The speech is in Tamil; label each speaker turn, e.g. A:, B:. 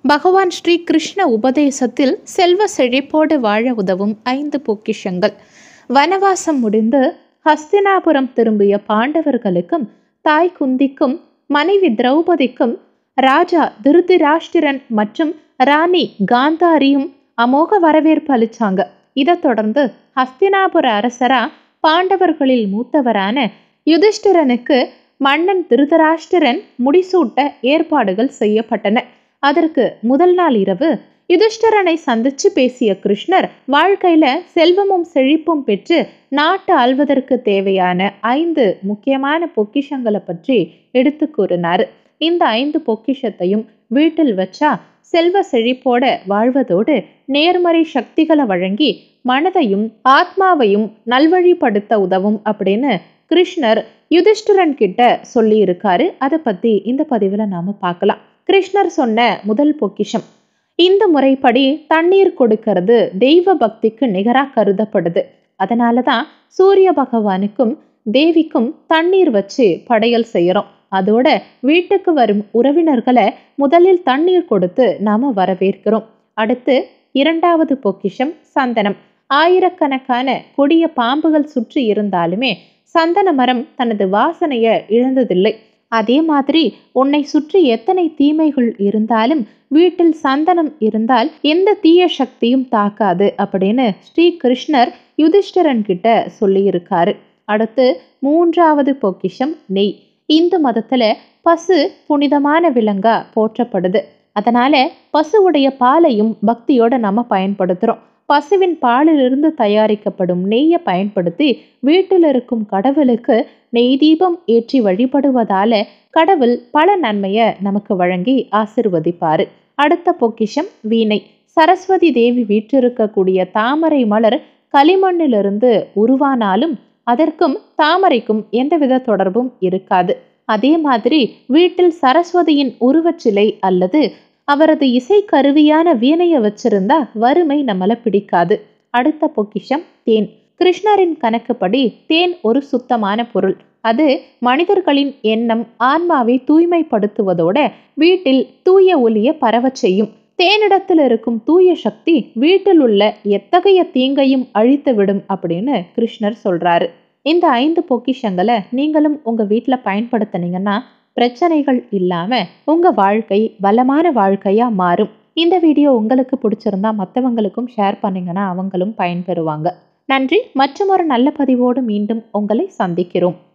A: பகவான் ஸ்ரீ கிருஷ்ண உபதேசத்தில் செல்வ செழிப்போடு வாழ உதவும் ஐந்து பொக்கிஷங்கள் வனவாசம் முடிந்து ஹஸ்தினாபுரம் திரும்பிய பாண்டவர்களுக்கும் தாய் குந்திக்கும் மனைவி திரௌபதிக்கும் ராஜா திருதிராஷ்டிரன் மற்றும் ராணி காந்தாரியும் அமோக வரவேற்பு அளிச்சாங்க இதைத் தொடர்ந்து ஹஸ்தினாபுர அரசரா பாண்டவர்களில் மூத்தவரான யுதிஷ்டிரனுக்கு மன்னன் திருதராஷ்டிரன் முடிசூட்ட ஏற்பாடுகள் செய்யப்பட்டன அதற்கு முதல் நாள் இரவு யுதிஷ்டிரனை சந்திச்சு பேசிய கிருஷ்ணர் வாழ்க்கையில செல்வமும் செழிப்பும் பெற்று நாட்டு ஆள்வதற்கு தேவையான ஐந்து முக்கியமான பொக்கிஷங்களை பற்றி எடுத்து கூறினார் இந்த ஐந்து பொக்கிஷத்தையும் வீட்டில் வச்சா செல்வ செழிப்போட வாழ்வதோடு நேர்மறை சக்திகளை வழங்கி மனதையும் ஆத்மாவையும் நல்வழிப்படுத்த உதவும் அப்படின்னு கிருஷ்ணர் யுதிஷ்டிரன் கிட்ட சொல்லி இருக்காரு அதை பத்தி இந்த பதிவுல நாம பார்க்கலாம் கிருஷ்ணர் சொன்ன முதல் பொக்கிஷம் இந்த முறைப்படி தண்ணீர் கொடுக்கிறது தெய்வ பக்திக்கு நிகரா கருதப்படுது அதனால தான் சூரிய பகவானுக்கும் தேவிக்கும் தண்ணீர் வச்சு படையல் செய்யறோம் அதோட வீட்டுக்கு வரும் உறவினர்களை முதலில் தண்ணீர் கொடுத்து நாம வரவேற்கிறோம் அடுத்து இரண்டாவது பொக்கிஷம் சந்தனம் ஆயிரக்கணக்கான கொடிய பாம்புகள் சுற்றி இருந்தாலுமே சந்தன மரம் தனது வாசனைய இழந்ததில்லை அதே மாதிரி உன்னை சுற்றி எத்தனை தீமைகள் இருந்தாலும் வீட்டில் சந்தனம் இருந்தால் எந்த தீய சக்தியும் தாக்காது அப்படின்னு ஸ்ரீ கிருஷ்ணர் யுதிஷ்டிரன் கிட்ட சொல்லியிருக்காரு அடுத்து மூன்றாவது பொக்கிஷம் நெய் இந்து மதத்துல பசு புனிதமான விலங்கா போற்றப்படுது அதனால பசுவுடைய பாலையும் பக்தியோட நம்ம பயன்படுத்துறோம் பசுவின் பாலிலிருந்து தயாரிக்கப்படும் நெய்யை பயன்படுத்தி வீட்டில் இருக்கும் கடவுளுக்கு நெய் தீபம் ஏற்றி வழிபடுவதால கடவுள் பல நன்மையை நமக்கு வழங்கி ஆசிர்வதிப்பாரு அடுத்த பொக்கிஷம் வீணை சரஸ்வதி தேவி வீற்றிருக்கக்கூடிய தாமரை மலர் களிமண்ணிலிருந்து உருவானாலும் அதற்கும் தாமரைக்கும் எந்தவித தொடர்பும் இருக்காது அதே மாதிரி வீட்டில் சரஸ்வதியின் உருவச்சிலை அல்லது அவரது இசை கருவியான வீணையை வச்சிருந்தா வறுமை நம்மள பிடிக்காது அடுத்த பொக்கிஷம் தேன் கிருஷ்ணரின் கணக்குப்படி தேன் ஒரு சுத்தமான பொருள் அது மனிதர்களின் எண்ணம் ஆன்மாவை தூய்மைப்படுத்துவதோட வீட்டில் தூய ஒலிய பரவச் செய்யும் தேனிடத்தில் இருக்கும் தூய சக்தி வீட்டில் உள்ள எத்தகைய தீங்கையும் அழித்து விடும் அப்படின்னு கிருஷ்ணர் சொல்றாரு இந்த ஐந்து பொக்கிஷங்களை நீங்களும் உங்க வீட்டில் பயன்படுத்தினீங்கன்னா பிரச்சனைகள் இல்லாம உங்க வாழ்க்கை பலமான வாழ்க்கையா மாறும் இந்த வீடியோ உங்களுக்கு பிடிச்சிருந்தா மற்றவங்களுக்கும் ஷேர் பண்ணீங்கன்னா அவங்களும் பயன்பெறுவாங்க நன்றி மற்றும் ஒரு நல்ல பதிவோடு மீண்டும் உங்களை சந்திக்கிறோம்